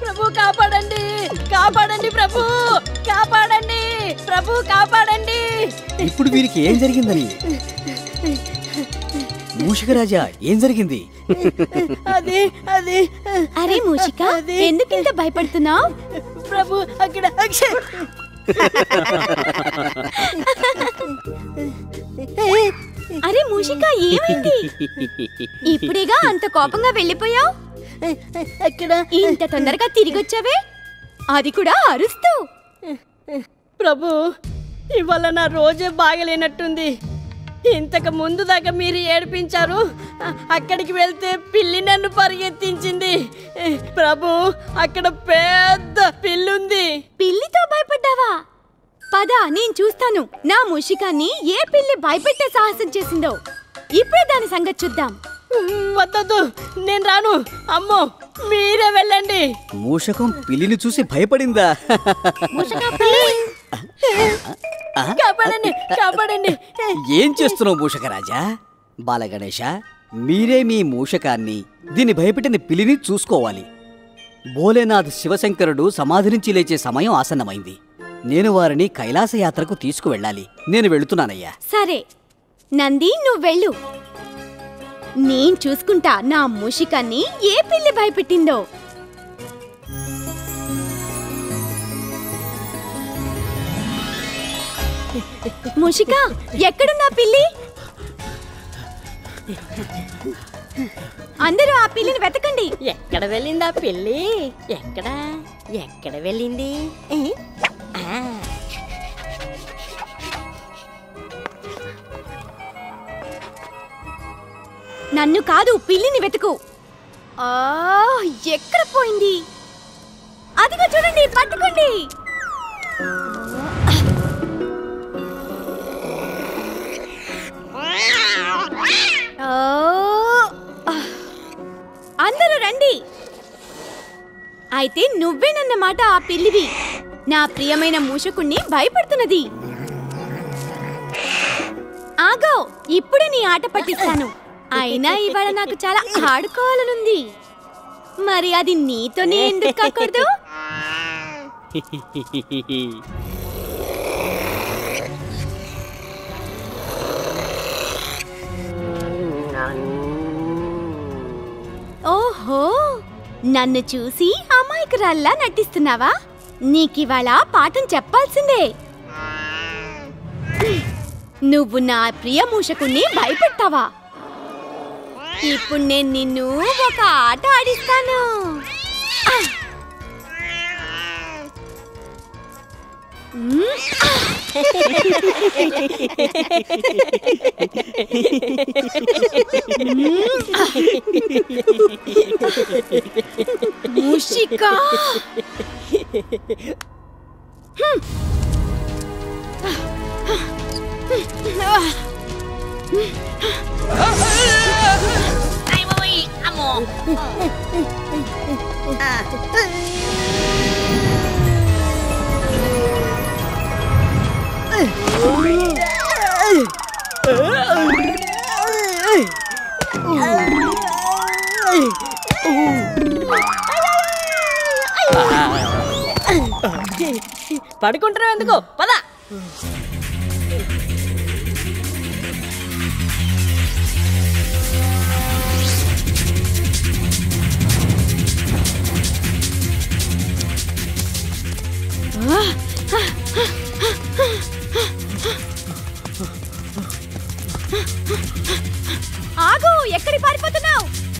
ప్రభు కాపాడండి కాపాడండి ప్రభు కాపాడండి ప్రభు కాపాడండి ఇప్పుడు వీరికి ఏం జరిగిందని మూషికరాజా ఏం జరిగింది అది అది అరే మూషిక అది. ఎందుకింత భయపడుతున్నావు ప్రభు అక్కడ అక్ష- అరే మూషిక ఏమైంది ఇప్పుడేగా అంత కోపంగా వెళ్ళిపోయావు అక్కడ ఇంత తొందరగా తిరిగొచ్చావే అది కూడా అరుస్తూ ప్రభు ఇవాళ నా రోజే బాగలేనట్టుంది ఇంతకు ముందు దాకా మీరు ఏడిపించారు అ- అక్కడికి వెళ్తే పిల్లి నన్ను పరిగెత్తించింది ప్రభు అక్కడ పెద్ద పిల్లుంది పిల్లితో భయపడ్డావా పద నేను చూస్తాను నా మూషికాన్ని ఏ పిల్లి భయపెట్టే సాహసం చేసిందో ఇప్పుడే దాని సంగతి చూద్దాం వద్దొద్దు నేను రాను అమ్మో మీరే వెళ్ళండి మూషకం పిల్లిని చూసి భయపడిందా కాపాడండి కాపాడండి ఏం చేస్తున్నావు మూషకరాజా బాలగణేశ మీరే మీ మూషకాన్ని దీన్ని భయపెట్టిన పిల్లిని చూసుకోవాలి భోలేనాథ్ శివశంకరుడు సమాధి నుంచి లేచే సమయం ఆసన్నమైంది నేను వారిని కైలాస యాత్రకు తీసుకువెళ్ళాలి నేను వెళుతున్నానయ్యా సరే నంది నువ్వు వెళ్ళు నేను చూసుకుంటా నా మూషికాన్ని ఏ పిల్లి భయపెట్టిందో మూషిక ఎక్కడున్నా పిల్లి అందరూ ఆ పిల్లిని వెతకండి ఎక్కడ వెళ్ళింది ఆ పిల్లి ఎక్కడ ఎక్కడ వెళ్ళింది ఏ? ఆ. నన్ను కాదు పిల్లిని వెతుకు ఆ ఎక్కడ పోయింది అదిగో చూడండి పట్టుకోండి ఆ, అందరూ రండి అయితే నువ్వేనన్నమాట ఆ పిల్లివి నా ప్రియమైన మూషకుణ్ణి భయపడుతున్నది ఆగో ఇప్పుడే నీ ఆట పట్టిస్తాను అయినా ఇవాళ నాకు చాలా ఆడుకోవాలనుంది మరి అది నీతోనే ఎందుకు కాకూడదు ఓహో నన్ను చూసి అమాయకురాల్లా నటిస్తున్నావా నీకివాళ పాఠం చెప్పాల్సిందే నువ్వు నా ప్రియ మూషకుణ్ణి భయపెట్టావా ఇప్పుడు నేను నిన్ను ఒక ఆట ఆడిస్తాను ఆ! మ్మ్. మూషిక పడుకుంటున్నావు ఎందుకు పద ఆగు ఎక్కడి పారిపోతున్నావు